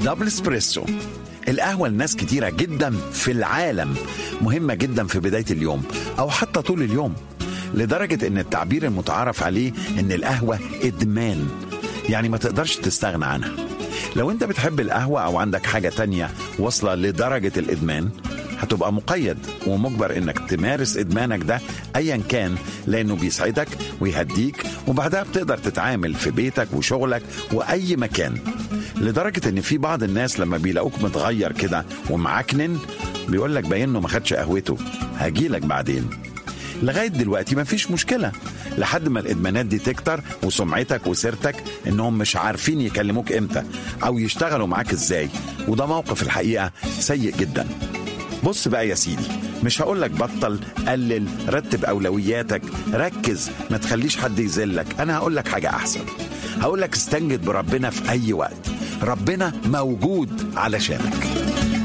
دبل اسبريسو القهوة لناس كتيرة جدا في العالم مهمة جدا في بداية اليوم أو حتى طول اليوم لدرجة إن التعبير المتعارف عليه إن القهوة إدمان يعني ما تقدرش تستغنى عنها لو أنت بتحب القهوة أو عندك حاجة تانية واصلة لدرجة الإدمان هتبقى مقيد ومجبر انك تمارس ادمانك ده ايا كان لانه بيسعدك ويهديك وبعدها بتقدر تتعامل في بيتك وشغلك واي مكان لدرجه ان في بعض الناس لما بيلاقوك متغير كده ومعكنن بيقول لك باين انه ما خدش قهوته هجيلك بعدين لغايه دلوقتي ما فيش مشكله لحد ما الادمانات دي تكتر وسمعتك وسيرتك انهم مش عارفين يكلموك امتى او يشتغلوا معاك ازاي وده موقف الحقيقه سيء جدا بص بقى يا سيدي مش هقولك بطل قلل رتب أولوياتك ركز ما تخليش حد يذلك أنا هقولك حاجة أحسن هقولك استنجد بربنا في أي وقت ربنا موجود علشانك